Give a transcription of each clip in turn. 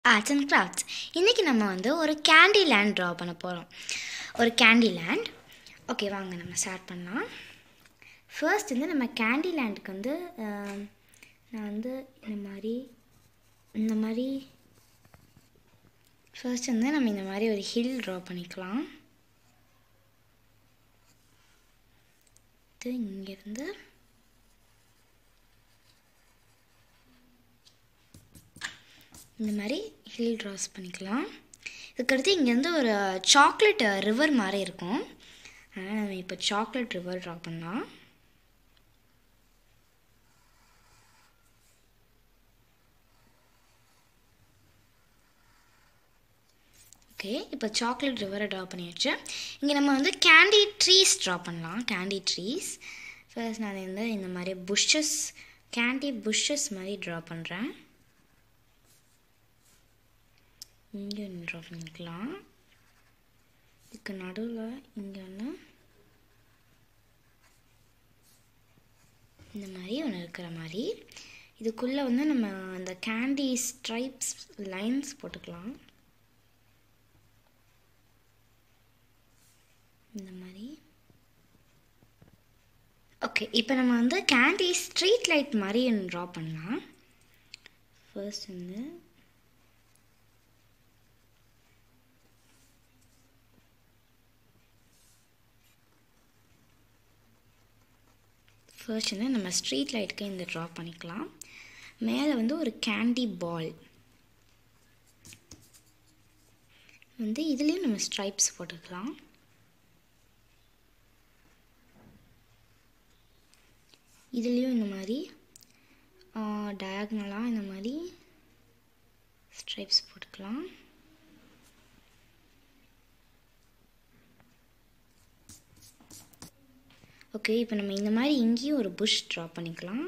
arts and crafts இன்றைக்கி நம்ம வந்து ஒரு கேண்டி லேண்ட் ட்ரா பண்ண போகிறோம் ஒரு கேண்டி லேண்ட் ஓகே வாங்க நம்ம ஸ்டார்ட் பண்ணலாம் ஃபர்ஸ்ட் வந்து நம்ம கேண்டி லேண்டுக்கு வந்து ஆம், நான் வந்து இந்த மாதிரி இந்த மாதிரி ஃபர்ஸ்ட் வந்து நம்ம இந்த மாதிரி ஒரு ஹில் ட்ரா பண்ணிக்கலாம் இது இங்கேருந்து இந்த மாதிரி ஹில் ட்ராஸ் பண்ணிக்கலாம் இதுக்கடுத்து இங்கேருந்து ஒரு சாக்லேட் ரிவர் மாதிரி இருக்கும் அதனால் நம்ம இப்போ சாக்லேட் ரிவர் ட்ரா பண்ணலாம் ஓகே இப்போ சாக்லேட் ரிவரை ட்ரா பண்ணியாச்சு இங்கே நம்ம வந்து கேண்டி ட்ரீஸ் ட்ரா பண்ணலாம் கேண்டி ட்ரீஸ் ஃபர்ஸ்ட் நான் வந்து இந்த மாதிரி புஷ்ஷஸ் கேண்டி புஷ்ஷஸ் மாதிரி ட்ரா பண்ணுறேன் இங்கே ஒன்று ட்ரா பண்ணிக்கலாம் இதுக்கு நடுவில் இங்கே ஒன்று இந்த மாதிரி ஒன்று இருக்கிற மாதிரி இதுக்குள்ளே வந்து நம்ம அந்த கேண்டி ஸ்ட்ரைப்ஸ் லைன்ஸ் போட்டுக்கலாம் இந்த மாதிரி ஓகே இப்போ நம்ம வந்து கேண்டி ஸ்ட்ரீட் லைட் மாதிரி ஒன்று ட்ரா பண்ணலாம் ஃபர்ஸ்ட் வந்து ஃபர்ஸ்ட் வந்து நம்ம ஸ்ட்ரீட் லைட்டுக்கு இந்த ட்ரா பண்ணிக்கலாம் மேலே வந்து ஒரு கேண்டி பால் வந்து இதுலேயும் நம்ம ஸ்ட்ரைப்ஸ் போட்டுக்கலாம் இதுலேயும் இந்த மாதிரி டயக்னலாக இந்த மாதிரி ஸ்ட்ரைப்ஸ் போட்டுக்கலாம் ஓகே இப்போ நம்ம இந்த மாதிரி இங்கேயும் ஒரு புஷ் ட்ரா பண்ணிக்கலாம்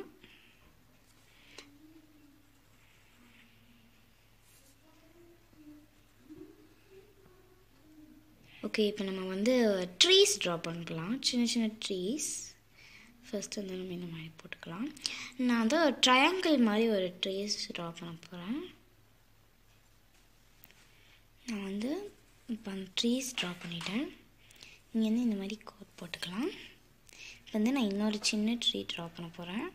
ஓகே இப்போ நம்ம வந்து ட்ரீஸ் ட்ரா பண்ணிக்கலாம் சின்ன சின்ன ட்ரீஸ் ஃபர்ஸ்ட் வந்து நம்ம இந்த மாதிரி போட்டுக்கலாம் நான் வந்து ஒரு ட்ரையாங்கிள் மாதிரி ஒரு ட்ரீஸ் ட்ரா பண்ண போகிறேன் நான் வந்து இப்போ அந்த ட்ரீஸ் ட்ரா பண்ணிட்டேன் இங்கேருந்து இந்த மாதிரி கோட் போட்டுக்கலாம் இப்போ வந்து நான் இன்னொரு சின்ன ட்ரீ ட்ரா பண்ண போகிறேன்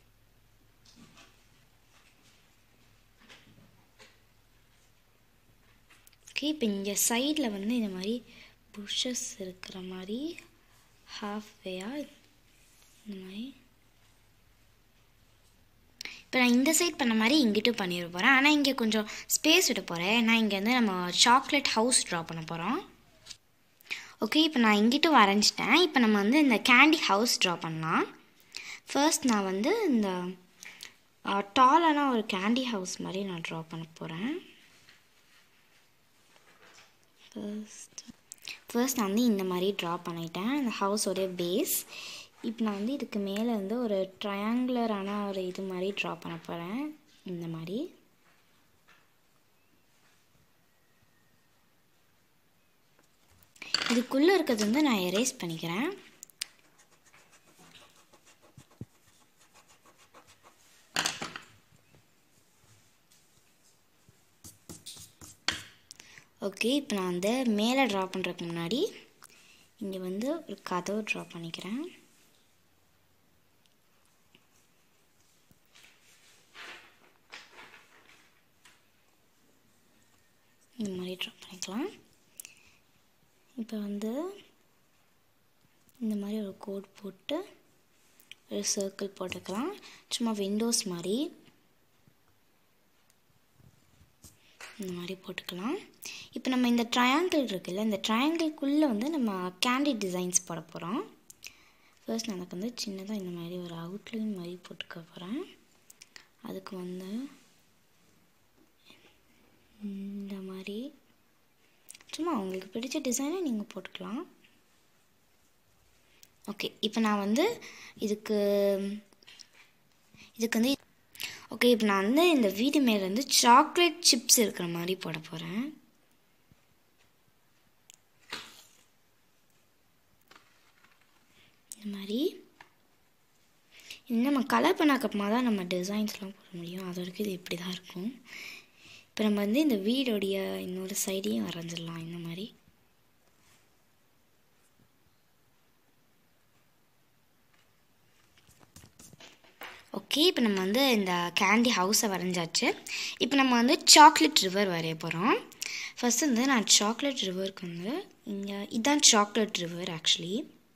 ஓகே இப்போ இங்கே சைடில் வந்து இந்த மாதிரி புஷஸ் இருக்கிற மாதிரி ஹாஃப் வேயாக இந்த மாதிரி இப்போ நான் இந்த சைட் பண்ண மாதிரி இங்கிட்டும் பண்ணிட போகிறேன் ஆனால் இங்கே கொஞ்சம் ஸ்பேஸ் விட போகிறேன் நான் இங்கே வந்து நம்ம சாக்லேட் ஹவுஸ் ட்ரா பண்ண போகிறோம் ஓகே இப்போ நான் இங்கிட்டும் வரைஞ்சிட்டேன் இப்போ நம்ம வந்து இந்த கேண்டி ஹவுஸ் ட்ரா பண்ணலாம் ஃபர்ஸ்ட் நான் வந்து இந்த டாலான ஒரு கேண்டி ஹவுஸ் மாதிரி நான் ட்ரா பண்ண போகிறேன் ஃபர்ஸ்ட் ஃபர்ஸ்ட் நான் வந்து இந்த மாதிரி ட்ரா பண்ணிட்டேன் இந்த ஹவுஸோடைய பேஸ் இப்போ நான் வந்து இதுக்கு மேலே வந்து ஒரு ட்ரையாங்குலரான ஒரு இது மாதிரி ட்ரா பண்ண போகிறேன் இந்த மாதிரி இதுக்குள்ளே இருக்கிறது வந்து நான் எரேஸ் பண்ணிக்கிறேன் ஓகே இப்போ நான் வந்து மேலே ட்ரா பண்ணுறதுக்கு முன்னாடி இங்கே வந்து ஒரு கதவு ட்ரா பண்ணிக்கிறேன் இந்த மாதிரி ட்ரா பண்ணிக்கலாம் இப்போ வந்து இந்த மாதிரி ஒரு கோட் போட்டு ஒரு சர்க்கிள் போட்டுக்கலாம் சும்மா விண்டோஸ் மாதிரி இந்த மாதிரி போட்டுக்கலாம் இப்போ நம்ம இந்த ட்ரையாங்கிள் இருக்குல்ல இந்த ட்ரையாங்கிள்குள்ளே வந்து நம்ம கேண்டி டிசைன்ஸ் போட போகிறோம் ஃபர்ஸ்ட் நான் அதுக்கு வந்து சின்னதாக இந்த மாதிரி ஒரு அவுட்லைன் மாதிரி போட்டுக்க போகிறேன் அதுக்கு வந்து இந்த மாதிரி சும்மா உங்களுக்கு பிடிச்ச டிசைனை நீங்கள் போட்டுக்கலாம் ஓகே இப்போ நான் வந்து இதுக்கு இதுக்கு வந்து ஓகே இப்போ நான் வந்து இந்த வீடு மேலே வந்து சாக்லேட் சிப்ஸ் இருக்கிற மாதிரி போட போகிறேன் இந்த மாதிரி இது நம்ம கலர் பண்ணாக்கப்புறமா தான் நம்ம டிசைன்ஸ்லாம் போட முடியும் அது வரைக்கும் இது இப்படி தான் இருக்கும் இப்போ இப்போ நம்ம வந்து இந்த வீடோடைய இன்னொரு சைடையும் வரைஞ்சிடலாம் இந்த மாதிரி ஓகே இப்போ நம்ம வந்து இந்த கேண்டி ஹவுஸை வரைஞ்சாச்சு இப்போ நம்ம வந்து சாக்லேட் ரிவர் வரைய போகிறோம் ஃபஸ்ட்டு வந்து நான் சாக்லேட் ரிவருக்கு வந்து இங்கே இதுதான் சாக்லேட் ரிவர் ஆக்சுவலி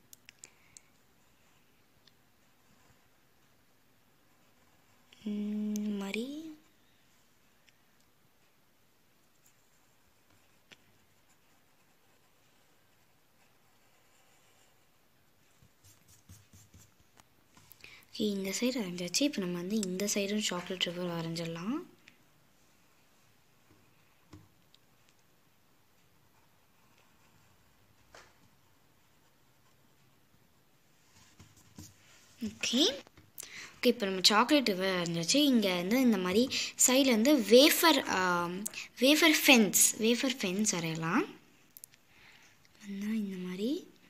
மாதிரி ஓகே இந்த சைடு வரைஞ்சாச்சு இப்போ நம்ம வந்து இந்த சைடும் சாக்லேட் ரிவர் வரைஞ்சிடலாம் ஓகே ஓகே இப்போ நம்ம சாக்லேட் ரிவர் வரைஞ்சாச்சு இங்கே வந்து இந்த மாதிரி சைடில் வந்து wafer wafer fence wafer fence வரையலாம் வந்தால் இந்த மாதிரி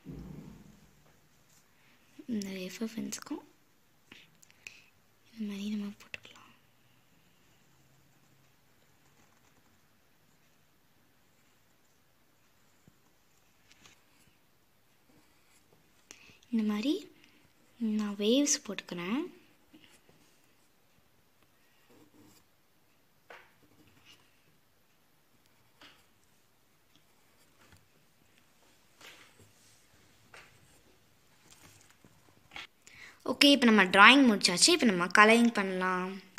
இந்த வேஃபர் ஃபென்ஸுக்கும் இந்த மாதிரி நம்ம போட்டுக்கலாம் இந்த மாதிரி நான் வேவ்ஸ் போட்டுக்கிறேன் ஓகே இப்போ நம்ம ட்ராயிங் முடிச்சாச்சு இப்போ நம்ம கலரிங் பண்ணலாம்